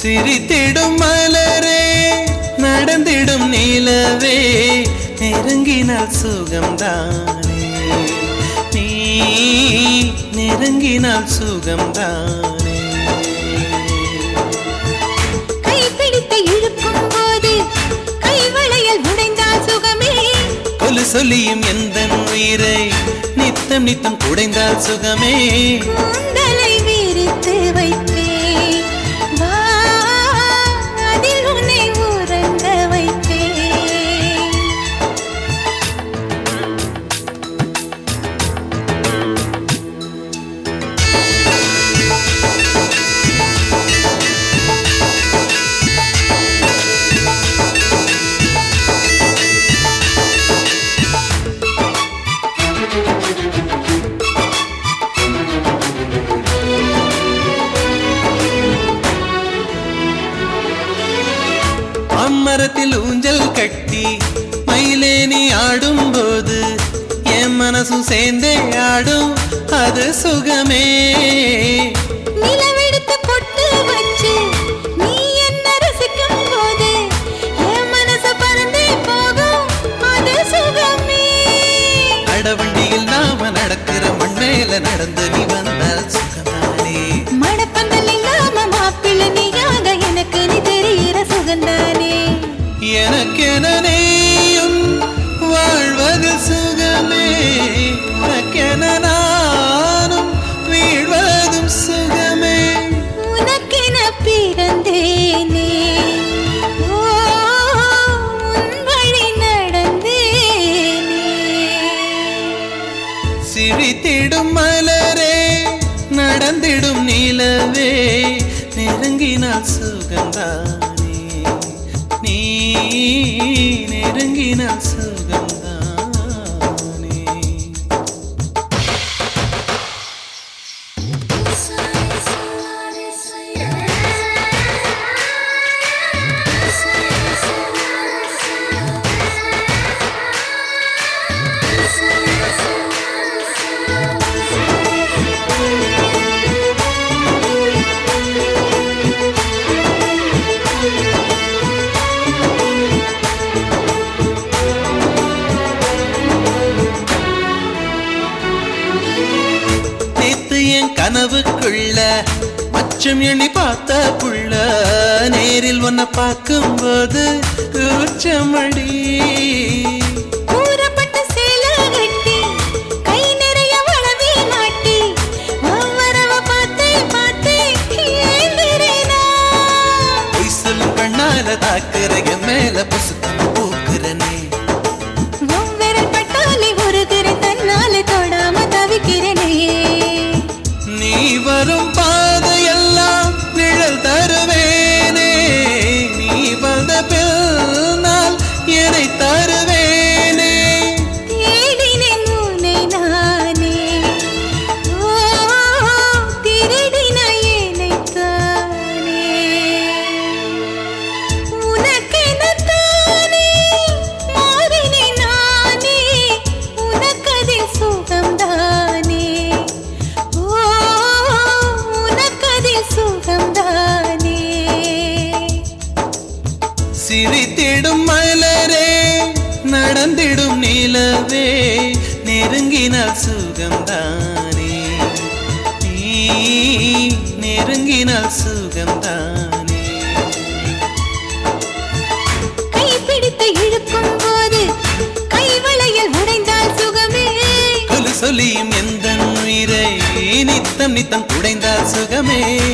சிரித்திடும் மலரே நடந்திடும் நிலவே நெருங்கினால் சுகம்தானே நீ நெருங்கினால் சுகம்தானே கைப்பிடித்து இழுக்கும் போது கைவளையல் உடைந்தால் சுகமே கொலு சொல்லியும் எந்த உயிரை நித்தம் நித்தம் குடைந்தால் சுகமே கூந்தலை விரித்து வைப்பேன் வா அதில் உன்னை உறங்க வைப்பேன் அம்மரத்தில் ஊஞ்சல் கட்டி மயிலேனி ஆடும்போது என் மனசும் சேர்ந்தே ஆடும் அது சுகமே நிலவெடுத்து பொட்டு வச்சு நீ என்ன ரசிக்கும் போது என் மனசு பறந்தே போகும் அது சுகமே அடவண்டியில் நாம நடக்கிற மண்மேல நடந்து நீ வந்தால் சுகமானே மணப்பந்தல் இல்லாம மாப்பிள்ளை நீயாக எனக்கு நீ தெரிகிற சுகந்தானே எனக்கென நீயும் வாழ்வது சுகமே உனக்கென நானும் வீழ்வதும் சுகமே உனக்கென பிறந்தேனே ஓ உன் வழி நடந்தேனே சிரித்திடும் மலரே நடந்திடும் நிலவே நெருங்கினால் சுகந்தானே நீ நெருங்கினால் சுகந்தானே நேத்து என் கனவுக்குள்ள மச்சம் எண்ணி பார்த்த புள்ள நேரில் உன்னை பார்க்கும்போது உச்சமடி கூறப்பட்ட சேலை கட்டி கை நிறைய வளவி மாட்டி ஒவ்வொருவ பார்த்து பார்த்து ஏங்குறேனா பொய் சொல்லும் கண்ணால தாக்குற என் மேல புசுக்கம் பூக்குறனே ஒவ்வொரு பட்டாலே உருகிற தன்னாலே தொடாம தவிக்கிறனே நீ வரும் பாதையெல்லாம் நிழல் தருவேனே நீ வந்த பின்னால் என்னை தருவேனே தேடினேன் உன்னை நானே ஓ திருடினாய் என்னைத்தானே உனக்கெனத்தானே மாறினேன் நானே உனக்கதில் சுகம்தானே ஓ உனக்கதில் சுகம்தானே சிரித்திடும் மலரே நடந்திடும் நிலவே நெருங்கினால் சுகம்தானே நீ நெருங்கினால் சுகம்தானே கைப்பிடித்து இழுக்கும் போது கைவளையல் உடைந்தால் சுகமே கொலு சொல்லியும் எந்த உயிரை நித்தம் நித்தம் குடைந்தால் சுகமே